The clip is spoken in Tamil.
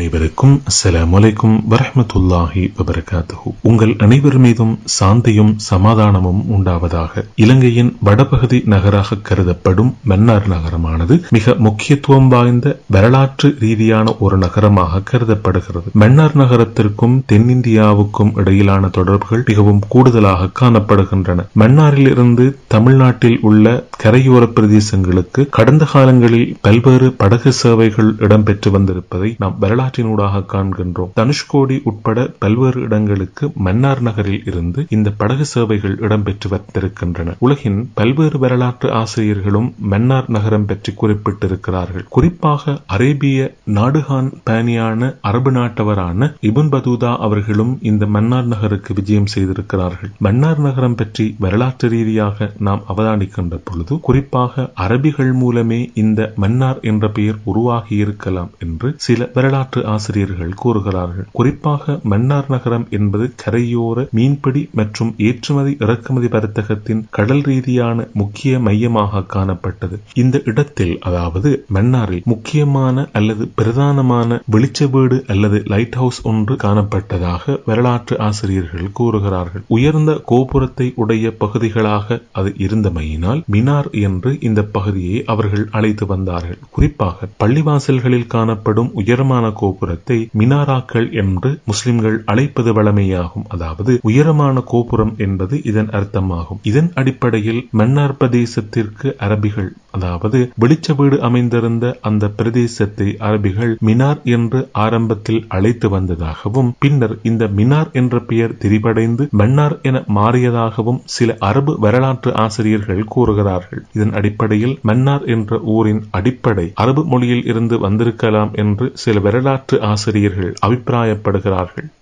அனைவருக்கும் அஸ்ஸலாமு அலைக்கும் வரஹ்மத்துல்லாஹி வபரகாத்துஹு உங்கள் அனைவர் மீதும் சாந்தியும் சமாதானமும் உண்டாவதாக இலங்கையின் வடபகுதி நகராக கருதப்படும் மன்னார் நகரமானது மிக முக்கியத்துவம் வாய்ந்த வரலாற்று ரீதியான ஒரு நகரமாக கருதப்படுகிறது மன்னார் நகரத்திற்கும் தென்னிந்தியாவுக்கும் இடையிலான தொடர்புகள் மிகவும் கூடுதலாக காணப்படுகின்றன மன்னாரில் இருந்து தமிழ்நாட்டில் உள்ள கரையோர பிரதேசங்களுக்கு கடந்த காலங்களில் பல்வேறு படகு சேவைகள் இடம்பெற்று வந்திருப்பதை நாம் வரலாற்றினூடாக காண்கின்றோம் தனுஷ்கோடி உட்பட பல்வேறு இடங்களுக்கு மன்னார் நகரில் இருந்து இந்த படகு சேவைகள் இடம்பெற்று வந்திருக்கின்றன உலகின் பல்வேறு வரலாற்று ஆசிரியர்களும் மன்னார் நகரம் பற்றி குறிப்பிட்டிருக்கிறார்கள் குறிப்பாக அரேபிய நாடுகான் பயணியான அரபு நாட்டவரான இபுன் பதூதா அவர்களும் இந்த மன்னார் நகருக்கு விஜயம் செய்திருக்கிறார்கள் மன்னார் நகரம் பற்றி வரலாற்று ரீதியாக நாம் அவதானிக்கின்ற பொழுது குறிப்பாக அரபிகள் மூலமே இந்த மன்னார் என்ற பெயர் உருவாகி இருக்கலாம் என்று சில வரலாற்று ஆசிரியர்கள் கூறுகிறார்கள் குறிப்பாக மன்னார் நகரம் என்பது கரையோர மீன்பிடி மற்றும் ஏற்றுமதி இறக்குமதி வர்த்தகத்தின் கடல் ரீதியான முக்கிய மையமாக காணப்பட்டது இந்த இடத்தில் அதாவது மன்னாரில் முக்கியமான அல்லது பிரதானமான வெளிச்ச வீடு அல்லது லைட் ஹவுஸ் ஒன்று காணப்பட்டதாக வரலாற்று ஆசிரியர்கள் கூறுகிறார்கள் உயர்ந்த கோபுரத்தை உடைய பகுதிகளாக அது இருந்தமையினால் மினார் என்று இந்த பகுதியை அவர்கள் அழைத்து வந்தார்கள் குறிப்பாக பள்ளிவாசல்களில் காணப்படும் உயரமான கோபுரத்தை மினாராக்கள் என்று முஸ்லிம்கள் அழைப்பது வழமையாகும் அதாவது உயரமான கோபுரம் என்பது இதன் அர்த்தமாகும் இதன் அடிப்படையில் மன்னார் பிரதேசத்திற்கு அரபிகள் அதாவது வெளிச்ச வீடு அமைந்திருந்த அந்த பிரதேசத்தை அரபிகள் மினார் என்று ஆரம்பத்தில் அழைத்து வந்ததாகவும் பின்னர் இந்த மினார் என்ற பெயர் திரிபடைந்து மன்னார் என மாறியதாகவும் சில அரபு வரலாற்று ஆசிரியர்கள் கூறுகிறார்கள் இதன் அடிப்படையில் மன்னார் என்ற ஊரின் அடிப்படை அரபு மொழியில் இருந்து வந்திருக்கலாம் என்று சில வரலாற்று ஆசிரியர்கள் அபிப்பிராயப்படுகிறார்கள்